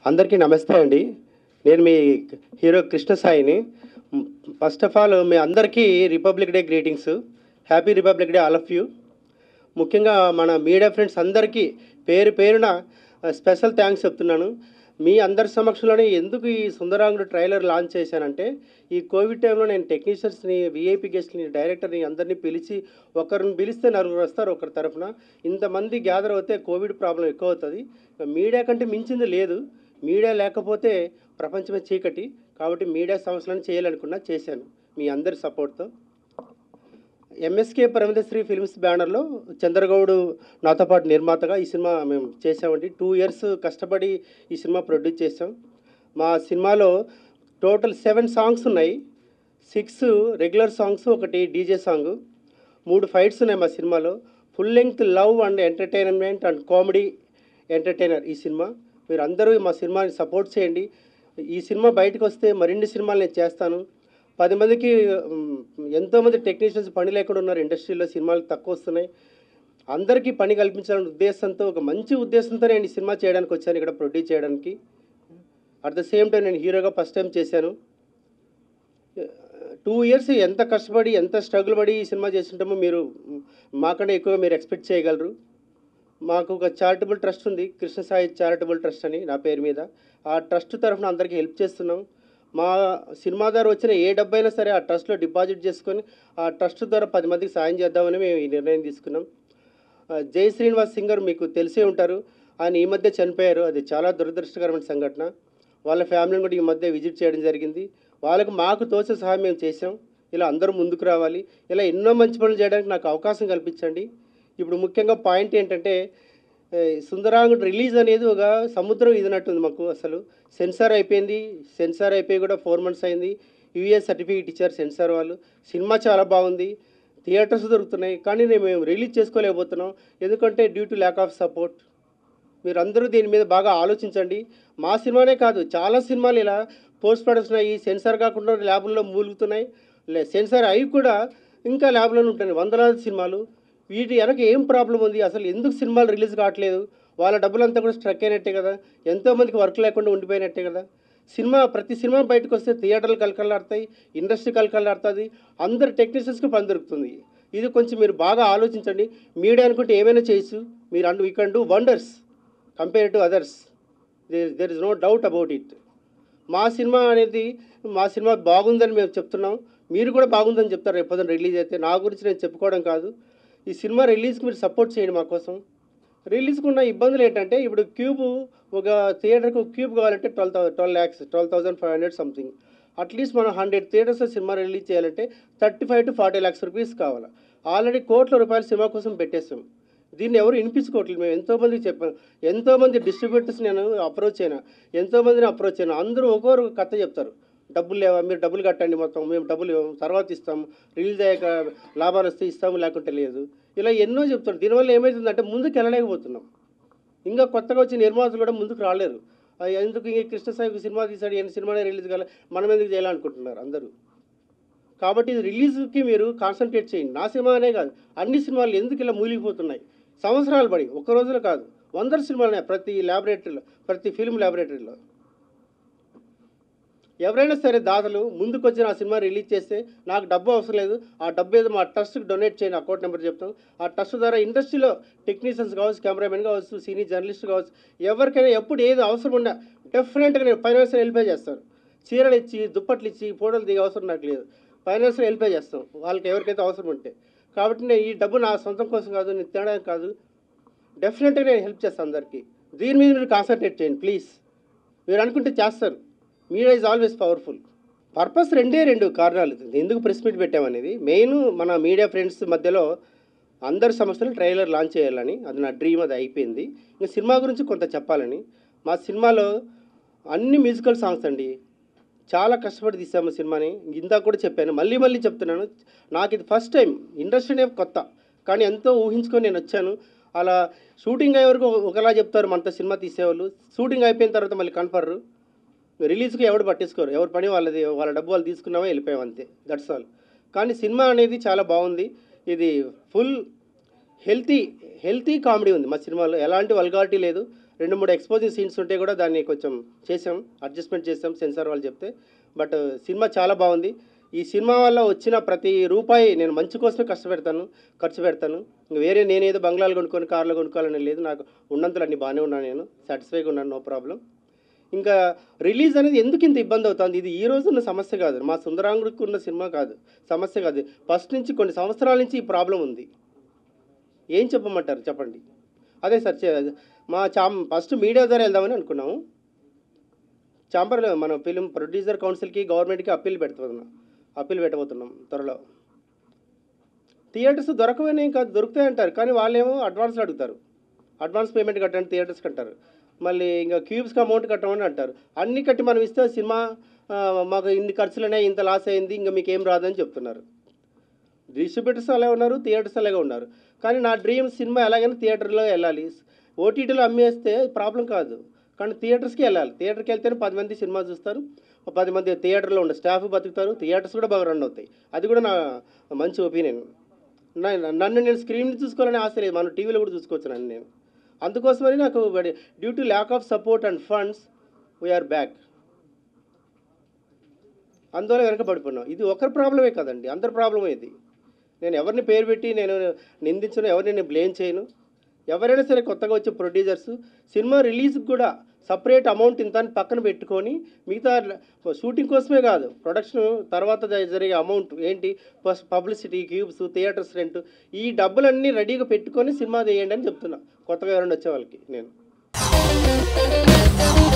అందరికీ నమస్తే అండి నేను మీ హీరో కృష్ణ సాయిని ఫస్ట్ ఆఫ్ ఆల్ మీ అందరికీ Republic Day greetings happy Republic Day all of you ముఖ్యంగా మన మీడియా ఫ్రెండ్స్ అందరికీ పేరు పేరున స్పెషల్ థ్యాంక్స్ చెప్తున్నాను మీ అందరి సమక్షంలోనే ఎందుకు ఈ సుందరాంగుడు ట్రైలర్ లాంచ్ చేశానంటే ఈ కోవిడ్ టైంలో నేను టెక్నీషియన్స్ని విఐపి గెస్ట్ని డైరెక్టర్ని అందరినీ పిలిచి ఒకరిని పిలిస్తే నలుగురు వస్తారు ఒకరి తరఫున ఇంతమంది గ్యాదర్ అవుతే కోవిడ్ ప్రాబ్లం ఎక్కువ అవుతుంది మీడియా కంటే మించింది లేదు మీడియా లేకపోతే ప్రపంచమే చీకటి కాబట్టి మీడియా సంస్థలను చేయాలనుకున్నా చేశాను మీ అందరి సపోర్ట్తో ఎంఎస్కే పరమేశ్వరి ఫిల్మ్స్ బ్యానర్లో చంద్రగౌడ్ నాతో పాటు నిర్మాతగా ఈ సినిమా మేము చేసామండి టూ ఇయర్స్ కష్టపడి ఈ సినిమా ప్రొడ్యూస్ చేసాం మా సినిమాలో టోటల్ సెవెన్ సాంగ్స్ ఉన్నాయి సిక్స్ రెగ్యులర్ సాంగ్స్ ఒకటి డీజే సాంగ్ మూడు ఫైట్స్ ఉన్నాయి మా సినిమాలో full length love and entertainment and comedy entertainer ఈ సినిమా మీరు అందరూ మా సినిమాని సపోర్ట్ చేయండి ఈ సినిమా బయటకు వస్తే మరిన్ని సినిమాలు నేను చేస్తాను పది మందికి మ్, ఎంతోమంది టెక్నీషియన్స్ పని లేకుండా ఉన్నారు ఇండస్ట్రీలో సినిమాలు తక్కువ వస్తున్నాయి అందరికీ పని కల్పించాలనే ఉద్దేశంతో ఒక మంచి ఉద్దేశంతో నేను ఈ సినిమా చేయడానికి వచ్చాను ఇక్కడ ప్రొడ్యూస్ చేయడానికి అట్ ద సేమ్ టైం నేను హీరోగా ఫస్ట్ టైం చేశాను టూ ఇయర్స్ ఎంత కష్టపడి ఎంత స్ట్రగుల్ పడి ఈ సినిమా చేస్తుంటామో మీరు మ్, మాకన్నా ఎక్కువగా మీరు ఎక్స్పెక్ట్ చేయగలరు మాకు ఒక చారిటబుల్ ట్రస్ట్ ఉంది కృష్ణ సాయి చారిటబుల్ ట్రస్ట్ అని నా పేరు మీద ఆ ట్రస్ట్ తరఫున అందరికీ హెల్ప్ చేస్తున్నాం మా సినిమా ద్వారా వచ్చిన ఏ డబ్బైనా సరే ఆ ట్రస్ట్లో డిపాజిట్ చేసుకొని ఆ ట్రస్ట్ ద్వారా పది మందికి సాయం చేద్దామని మేము ఈ నిర్ణయం తీసుకున్నాం ఆ, జై శ్రీనివాస్ సింగర్ మీకు తెలిసే ఉంటారు ఆయన ఈ మధ్య చనిపోయారు అది చాలా దురదృష్టకరమైన సంఘటన వాళ్ళ ఫ్యామిలీని కూడా ఈ మధ్య విజిట్ చేయడం జరిగింది వాళ్ళకి మాకు తోచే సహాయం మేము చేసాం ఇలా అందరూ ముందుకు రావాలి ఇలా ఎన్నో మంచి పనులు చేయడానికి నాకు అవకాశం కల్పించండి ఇప్పుడు ముఖ్యంగా పాయింట్ ఏంటంటే ఏ, సుందరాంగుడు రిలీజ్ అనేది ఒక సముద్రం ఇదినట్టుంది మాకు అసలు సెన్సార్ అయిపోయింది సెన్సార్ అయిపోయి కూడా ఫోర్ మంత్స్ అయింది యూఎస్ సర్టిఫికేట్ ఇచ్చారు సెన్సార్ వాళ్ళు సినిమా చాలా బాగుంది థియేటర్స్ దొరుకుతున్నాయి కానీ నేను మేము రిలీజ్ చేసుకోలేకపోతున్నాం ఎందుకంటే due to lack of support మీరందరూ దీని మీద బాగా ఆలోచించండి మా సినిమానే కాదు చాలా సినిమాలు ఇలా పోస్ట్ ప్రొడక్షన్ అయ్యి సెన్సార్ కాకుండా ల్యాబుల్లో మూలుగుతున్నాయి లే సెన్సార్ అవి కూడా ఇంకా ల్యాబ్లోనే ఉంటున్నాయి వందలాది సినిమాలు వీటి వెనక ఏం ప్రాబ్లం ఉంది అసలు ఎందుకు సినిమాలు రిలీజ్ కావట్లేదు వాళ్ళ డబ్బులంతా కూడా స్ట్రక్ అయినట్టే కదా ఎంతోమందికి వర్క్ లేకుండా ఉండిపోయినట్టే కదా సినిమా ప్రతి సినిమా బయటకు వస్తే థియేటర్లు కలకలాడతాయి ఇండస్ట్రీ కలకలాడుతుంది అందరు టెక్నీషియన్స్కి పని దొరుకుతుంది ఇది కొంచెం మీరు బాగా ఆలోచించండి మీడియా అనుకుంటే ఏమైనా చేయొచ్చు మీరు అంటూ we can do wonders compare to others there is no doubt about it మా సినిమా అనేది మా సినిమా బాగుందని మేము చెప్తున్నాం మీరు కూడా బాగుందని చెప్తారు రేపు పొద్దున్న రిలీజ్ అయితే నా గురించి నేను చెప్పుకోవడం కాదు ఈ సినిమా రిలీజ్కి మీరు సపోర్ట్ చేయండి మా కోసం రిలీజ్కి ఉన్న ఇబ్బందులు ఏంటంటే ఇప్పుడు క్యూబ్ ఒక థియేటర్కి ఒక క్యూబ్ కావాలంటే ట్వెల్వ్ థౌ twelve lakhs twelve thousand five hundred something at least మనం హండ్రెడ్ థియేటర్స్ సినిమా రిలీజ్ చేయాలంటే thirty five to forty lakhs rupees కావాలి ఆల్రెడీ కోట్ల రూపాయల సినిమా కోసం పెట్టేస్తాం దీన్ని ఎవరు వినిపించుకోవట్లేదు మేము ఎంతోమందికి చెప్పాను ఎంతోమంది డిస్ట్రిబ్యూటర్స్ నేను అప్రోచ్ అయినా ఎంతోమందిని అప్రోచ్ అయినా అందరూ ఒక్కొరు కథ చెప్తారు డబ్బులు లేవా మీరు డబ్బులు కట్టండి మొత్తం మేము డబ్బులు ఇవ్వము తర్వాత ఇస్తాము రిలీజ్ అయ్యాక లాభాలు వస్తే ఇస్తాము లేకుంటే లేదు ఇలా ఎన్నో చెప్తారు దీనివల్ల ఏమవుతుందంటే ముందుకు వెళ్ళలేకపోతున్నాం ఇంకా కొత్తగా వచ్చిన నిర్మాతలు కూడా ముందుకు రాలేరు ఆ, ఎందుకు ఇంక కృష్ణసాయి సినిమా తీసాడు ఎన్ని సినిమానే రిలీజ్ కాలే మనం ఎందుకు చేయాలనుకుంటున్నారు అందరూ కాబట్టి ఇది రిలీజ్కి మీరు కాన్సన్ట్రేట్ చేయండి నా సినిమానే కాదు అన్ని సినిమాలు ఎందుకు ఇలా మూలిగిపోతున్నాయి సంవత్సరాలు పడి ఒక్క రోజులో కాదు వందల సినిమాలు ప్రతి ల్యాబొరేటరీలో ప్రతి ఫిల్మ్ ల్యాబొరేటరీలో ఎవరైనా సరే దాతలు ముందుకు వచ్చి నా సినిమా రిలీజ్ చేస్తే నాకు డబ్బు అవసరం లేదు ఆ డబ్బు ఏదో మా ట్రస్ట్కి డొనేట్ చేయండి అకౌంట్ నెంబర్ చెప్తాం ఆ ట్రస్ట్ ద్వారా ఇండస్ట్రీలో టెక్నీషియన్స్ కావచ్చు కెమెరామెన్ కావచ్చు సీనియర్ జర్నలిస్ట్ కావచ్చు ఎవరికైనా ఎప్పుడు ఏది అవసరం ఉన్నా డెఫినెట్గా నేను ఫైనాన్షియల్ హెల్ప్ చేస్తాను చీరలు ఇచ్చి దుప్పట్లు ఇచ్చి ఫోటోలు దిగే అవసరం నాకు లేదు ఫైనాన్షియల్ హెల్ప్ చేస్తాం వాళ్ళకి ఎవరికైతే అవసరం ఉంటే కాబట్టి నేను ఈ డబ్బు నా సొంతం కోసం కాదు నేను తినడానికి కాదు డెఫినెట్గా నేను హెల్ప్ చేస్తాను అందరికీ దీని మీద మీరు కాన్సన్ట్రేట్ చేయండి ప్లీజ్ మీరు అనుకుంటే చేస్తారు media is always powerful purpose రెండే రెండు కారణాలు ఎందుకు ప్రెస్ మీట్ పెట్టామనేది మెయిన్ మన మీడియా ఫ్రెండ్స్ మధ్యలో అందరి సంస్థలు ట్రైలర్ లాంచ్ చేయాలని అది నా డ్రీమ్ అది అయిపోయింది ఇంకా సినిమా గురించి కొంత చెప్పాలని మా సినిమాలో అన్ని మ్యూజికల్ సాంగ్స్ అండి చాలా కష్టపడి తీసాము సినిమాని ఇందాక కూడా చెప్పాను మళ్ళీ మళ్ళీ చెప్తున్నాను నాకు ఇది ఫస్ట్ టైం ఇండస్ట్రీనే కొత్త కానీ ఎంతో ఊహించుకొని నేను వచ్చాను అలా షూటింగ్ అయ్యే వరకు ఒకలా చెప్తారు మనతో సినిమా తీసేవాళ్ళు షూటింగ్ అయిపోయిన తర్వాత మళ్ళీ కనపడరు రిలీజ్కి ఎవడు పట్టించుకోరు ఎవరి పని వాళ్ళది వాళ్ళ డబ్బు వాళ్ళు తీసుకున్నామా వెళ్ళిపోయాం అంతే దట్స్ ఆల్ కానీ సినిమా అనేది చాలా బాగుంది ఇది ఫుల్ హెల్తీ హెల్తీ కామెడీ ఉంది మా సినిమాలో ఎలాంటి వల్గారిటీ లేదు రెండు మూడు ఎక్స్పోజింగ్ సీన్స్ ఉంటే కూడా దాన్ని కొంచెం చేసాం అడ్జస్ట్మెంట్ చేసాం సెన్సార్ వాళ్ళు చెప్తే బట్ సినిమా చాలా బాగుంది ఈ సినిమా వల్ల వచ్చిన ప్రతి రూపాయి నేను మంచి కోసమే కష్టపెడతాను ఖర్చు పెడతాను ఇంక వేరే నేనేదో బంగ్లాలు కొనుక్కొని కార్లు కొనుక్కోవాలని లేదు నాకు ఉన్నంతలో అన్ని బాగానే ఉన్నాను నేను సాటిస్ఫైగా ఉన్నాను నో ప్రాబ్లం ఇంకా రిలీజ్ అనేది ఎందుకు ఇంత ఇబ్బంది అవుతుంది ఇది ఈ రోజు ఉన్న సమస్య కాదు మా సుందరాంగుడికి ఉన్న సినిమా కాదు సమస్య కాదు ఫస్ట్ నుంచి కొన్ని సంవత్సరాల నుంచి ఈ ప్రాబ్లం ఉంది ఏం చెప్పమంటారు చెప్పండి అదే సార్ చే- మా చాం ఫస్ట్ మీడియా ద్వారా వెళ్దామని అనుకున్నాము చాంబర్ మన ఫిలిం ప్రొడ్యూసర్ కౌన్సిల్కి గవర్నమెంట్కి అప్పీల్ పెడుతున్నాం అప్పీల్ పెట్టబోతున్నాం త్వరలో థియేటర్స్ దొరకవనే ఇంకా దొరుకుతాయి అంటారు కానీ వాళ్ళేమో అడ్వాన్స్లు అడుగుతారు అడ్వాన్స్ పేమెంట్ కట్టండి థియేటర్స్కి అంటారు మళ్ళీ ఇంకా క్యూబ్స్కి అమౌంట్ కట్టమని అంటారు అన్ని కట్టి మనం ఇస్తే సినిమా ఆ, మాకు ఇన్ని ఖర్చులున్నాయి ఇంత లాస్ అయింది ఇంకా మీకు ఏం రాదని చెప్తున్నారు డిస్ట్రిబ్యూటర్స్ అలాగే ఉన్నారు థియేటర్స్ అలాగే ఉన్నారు కానీ నా డ్రీమ్ సినిమా ఎలాగైనా థియేటర్లో వెళ్ళాలి ఓటీటీలో అమ్మేస్తే ప్రాబ్లం కాదు కానీ థియేటర్స్కి వెళ్ళాలి థియేటర్కి వెళ్తేనే పది మంది సినిమా చూస్తారు ఒక పది మంది థియేటర్లో ఉండే స్టాఫ్ బతుకుతారు థియేటర్స్ కూడా బాగా రన్ అవుతాయి అది కూడా నా మంచి ఒపీనియన్ నన్ను నేను స్క్రీన్ చూసుకోవాలని ఆశ లేదు మనం టీవీలో కూడా చూసుకోవచ్చు నన్ను నేను అందుకోసమని నాకు due to lack of support and funds we are back అందువల్ల వెనక పడిపోయినాం ఇది ఒకరి ప్రాబ్లమే కదండి అందరి ప్రాబ్లమే ఇది నేను ఎవరిని పేరు పెట్టి నేను నిందించను ఎవరిని నేను బ్లేమ్ చేయను ఎవరైనా సరే కొత్తగా వచ్చే ప్రొడ్యూసర్స్ సినిమా రిలీజ్కి కూడా సపరేట్ అమౌంట్ ఇంత అని పక్కన పెట్టుకొని మిగతా షూటింగ్ కోసమే కాదు ప్రొడక్షన్ తర్వాత జ- జరిగే అమౌంట్ ఏంటి పబ్లిసిటీ క్యూబ్స్ థియేటర్స్ రెంట్ ఈ డబ్బులన్నీ రెడీగా పెట్టుకొని సినిమా చేయండి అని చెప్తున్నా కొత్తగా ఎవరైనా వచ్చే వాళ్ళకి నేను